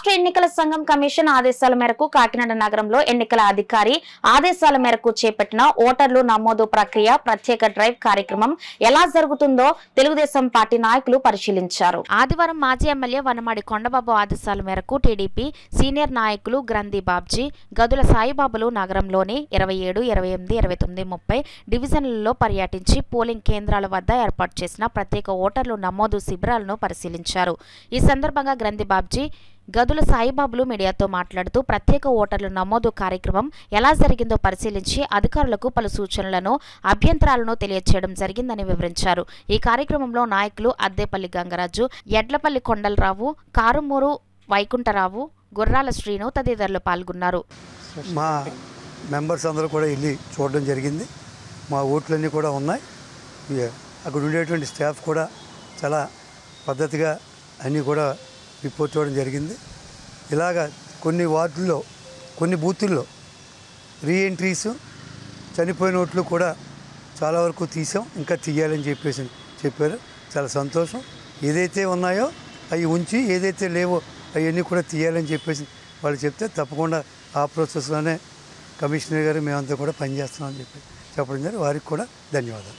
రాష్ట్ర ఎన్నికల సంఘం కమిషన్ ఆదేశాల మేరకు కాకినాడ నగరంలో ఎన్నికల అధికారి ఆదేశాల మేరకు చేపట్టిన ఓటర్లు నమోదు ప్రక్రియ ప్రత్యేక డ్రైవ్ కార్యక్రమం ఎలా జరుగుతుందో తెలుగుదేశం పార్టీ నాయకులు పరిశీలించారు ఆదివారం మాజీ ఎమ్మెల్యే వనమాడి కొండబాబు ఆదేశాల మేరకు టీడీపీ సీనియర్ నాయకులు గ్రంథి బాబ్జీ గదుల సాయిబాబులు నగరంలోని ఇరవై ఏడు ఇరవై ఎనిమిది ఇరవై తొమ్మిది ముప్పై డివిజన్లలో పర్యటించి పోలింగ్ కేంద్రాల వద్ద ఏర్పాటు చేసిన ప్రత్యేక ఓటర్లు నమోదు శిబిరాలను పరిశీలించారు ఈ సందర్భంగా గ్రంథి బాబ్జీ గదుల సాయిబాబులు మీడియాతో మాట్లాడుతూ ప్రత్యేక ఓటర్ల నమోదు కార్యక్రమం ఎలా జరిగిందో పరిశీలించి అధికారులకు పలు సూచనలను అభ్యంతరాలను తెలియచేయడం జరిగిందని వివరించారు ఈ కార్యక్రమంలో నాయకులు అద్దేపల్లి గంగరాజు ఎడ్లపల్లి కొండలరావు కారుమూరు వైకుంఠరావు గుర్రాల శ్రీను తదితరులు పాల్గొన్నారు మా మెంబర్స్ అందరూ కూడా వెళ్ళి చూడడం జరిగింది మా ఓట్లన్నీ కూడా ఉన్నాయి ఇక అక్కడ ఉండేటువంటి స్టాఫ్ కూడా చాలా పద్ధతిగా అన్నీ కూడా రిపోర్ట్ చేయడం జరిగింది ఇలాగ కొన్ని వార్డుల్లో కొన్ని బూతుల్లో రీఎంట్రీస్ చనిపోయిన ఓట్లు కూడా చాలా వరకు తీసాం ఇంకా తీయాలని చెప్పేసి చెప్పారు చాలా సంతోషం ఏదైతే ఉన్నాయో అవి ఉంచి ఏదైతే లేవో అవన్నీ కూడా తీయాలని చెప్పేసి వాళ్ళు చెప్తే తప్పకుండా ఆ ప్రాసెస్లోనే కమిషనర్ గారు మేమంతా కూడా పనిచేస్తున్నామని చెప్పి చెప్పడం జరిగింది వారికి కూడా ధన్యవాదాలు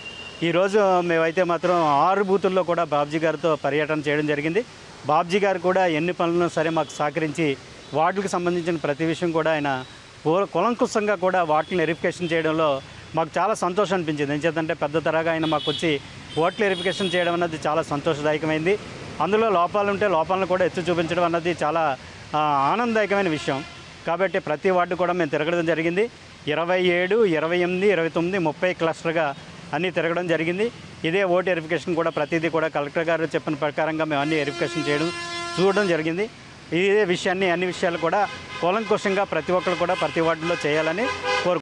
ఈరోజు మేమైతే మాత్రం ఆరు బూతుల్లో కూడా బాబ్జీ గారితో పర్యటన చేయడం జరిగింది బాబ్జీ గారు కూడా ఎన్ని పనులను సరే మాకు సహకరించి వార్డులకు సంబంధించిన ప్రతి విషయం కూడా ఆయన కూ- కులంకుశంగా కూడా వాటిని వెరిఫికేషన్ చేయడంలో మాకు చాలా సంతోషం అనిపించింది ఏం చేద్దంటే పెద్ద తరగా ఆయన మాకు వచ్చి ఓట్లు వెరిఫికేషన్ చేయడం అన్నది చాలా సంతోషదాయకమైంది అందులో లోపాలు ఉంటే లోపాలను కూడా ఎత్తి చూపించడం అన్నది చాలా ఆ, ఆనందదాయకమైన విషయం కాబట్టి ప్రతి వార్డు కూడా మేము తిరగడం జరిగింది ఇరవై ఏడు ఇరవై ఎనిమిది ఇరవై తొమ్మిది ముప్పై క్లస్టర్గా అన్నీ తిరగడం జరిగింది ఇదే ఓటు వెరిఫికేషన్ కూడా ప్రతిదీ కూడా కలెక్టర్ గారు చెప్పిన ప్రకారంగా మేము అన్ని వెరిఫికేషన్ చేయడం చూడడం జరిగింది ఇదే విషయాన్ని అన్ని విషయాలు కూడా కూలంకుషంగా ప్రతి ఒక్కరు కూడా ప్రతి వార్డులో చేయాలని కోరు